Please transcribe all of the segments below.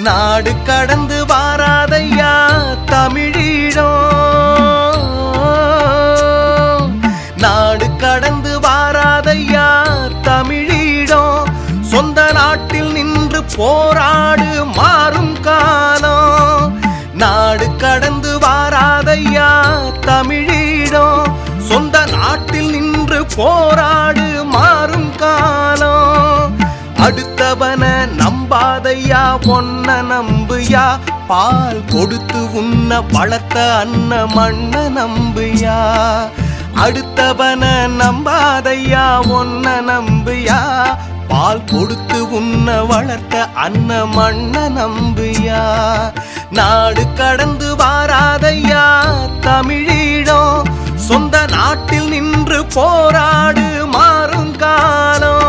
நாடு கடந்து வாராதையா தமிழீழம் நாடு கடந்து வாராதையா தமிழீழம் சொந்த நாட்டில் நின்று போராடு மாறும் காலம் நாடு கடந்து வாராதையா தமிழீழம் சொந்த நாட்டில் நின்று போராடு மாறும் காலம் அடுத்தவன நம்பாதையா பொன்ன நம்புயா பால் கொடுத்து உண்ண வளர்த்த அன்ன மண்ண நம்புயா அடுத்தவன நம்பாதையா ஒன்ன நம்புயா பால் கொடுத்து உண்ண வளர்த்த அன்ன மண்ண நம்புயா நாடு கடந்து வாராதையா தமிழீழம் சொந்த நாட்டில் நின்று போராடு மாறும் காலம்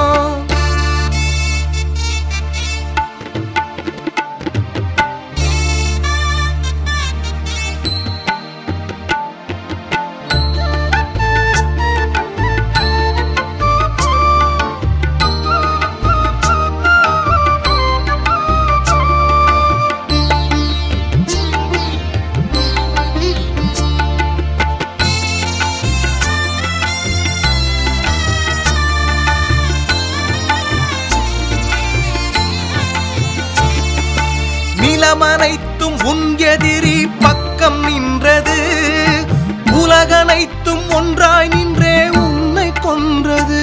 நிலமனைத்தும் உன் எதிரி பக்கம் நின்றது உலகனைத்தும் ஒன்றாய் நின்றே உன்னை கொன்றது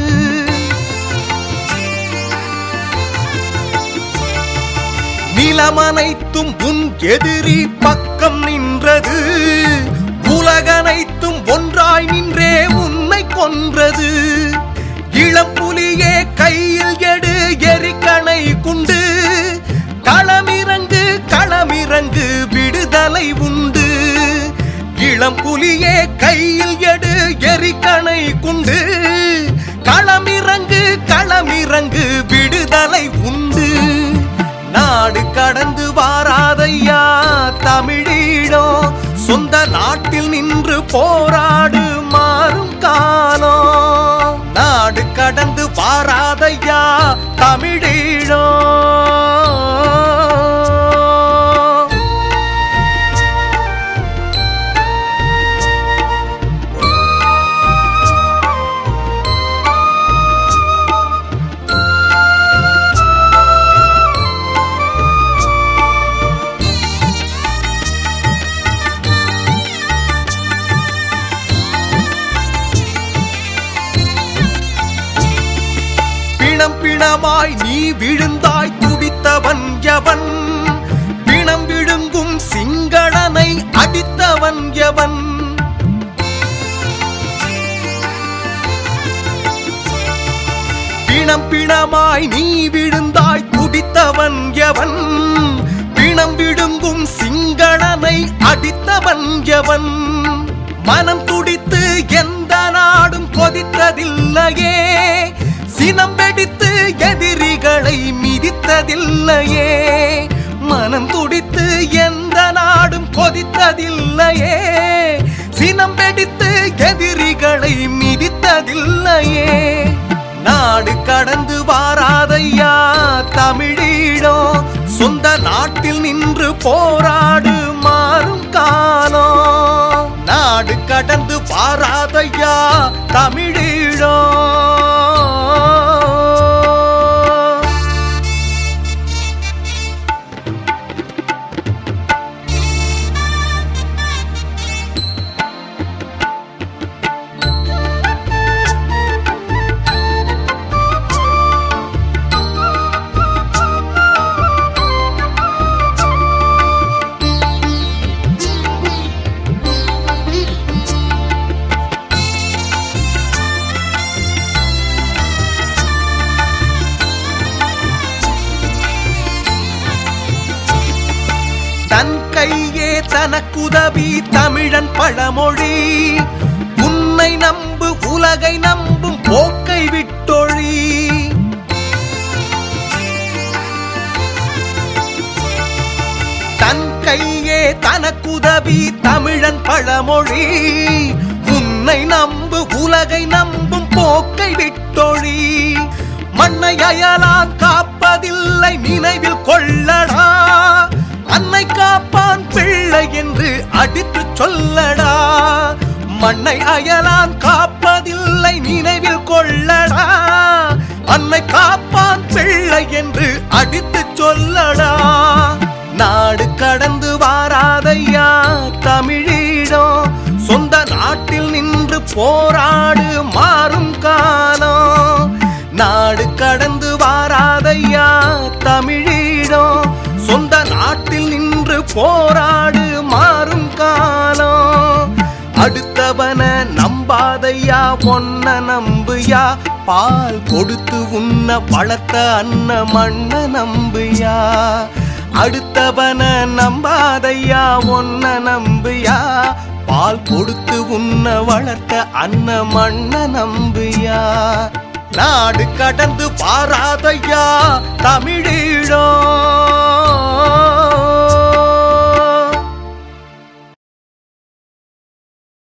நிலமனைத்தும் உன் எதிரி பக்கம் நின்றது உலகனைத்தும் ஒன்றாய் நின்றே உன்னை கொன்றது இளம்புலியே கையில் எடு எரிக்கணை குண்டு களமிறங்கு களமிறங்கு விடுதலை உண்டு இளம் புலியே கையில் எடு எரிக்கணை குண்டு களமிறங்கு களமிறங்கு விடுதலை உண்டு நாடு கடந்து வாராதையா தமிழீழம் சொந்த நாட்டில் நின்று போராடு மாறும் காலம் நாடு கடந்து வாராதையா தமிழீழம் பிணம் பிணமாய் நீ விழுந்தாய் துடித்தவன் எவன் பிணம் விழுங்கும் சிங்களனை அடித்தவன் எவன் பிணம் பிணமாய் நீ விழுந்தாய் துடித்தவன் எவன் பிணம் விழுங்கும் சிங்களனை அடித்தவன் எவன் மனம் துடித்து எந்த நாடும் கொதித்ததில்லையே சினம் வெடித்து எதிரிகளை மிதித்ததில்லையே மனம் துடித்து எந்த நாடும் கொதித்ததில்லையே சினம் வெடித்து எதிரிகளை மிதித்ததில்லையே நாடு கடந்து வாராதையா தமிழீழம் சொந்த நாட்டில் நின்று போராடு மாறும் காலம் நாடு கடந்து வாராதையா தமிழீழம் தன் கையே தனக்குதவி தமிழன் பழமொழி உன்னை நம்பு உலகை நம்பும் போக்கை விட்டொழி தன் கையே தனக்குதவி தமிழன் பழமொழி உன்னை நம்பு உலகை நம்பும் போக்கை விட்டொழி மண்ணை அயலான் காப்பதில்லை நினைவில் கொள்ளடா அன்னை காப்பான் பிள்ளை என்று அடித்து சொல்லடா மண்ணை அயலான் காப்பதில்லை நினைவில் கொள்ளடா அன்னை காப்பான் பிள்ளை என்று அடித்து சொல்லடா நாடு கடந்து வாராதையா தமிழீழம் சொந்த நாட்டில் நின்று போராடு மாறும் காலம் நாடு கடந்து வாராதையா தமிழீழம் சொந்த நாட்டில் நின்று போராடு மாறும் காலம் அடுத்தவன நம்பாதையா பொன்ன நம்புயா பால் கொடுத்து உண்ண வளர்த்த அன்ன மண்ண நம்புயா அடுத்தவன நம்பாதையா ஒன்ன நம்புயா பால் கொடுத்து உண்ண வளர்த்த அன்ன மண்ண நம்புயா நாடு கடந்து பாராதையா தமிழீழம்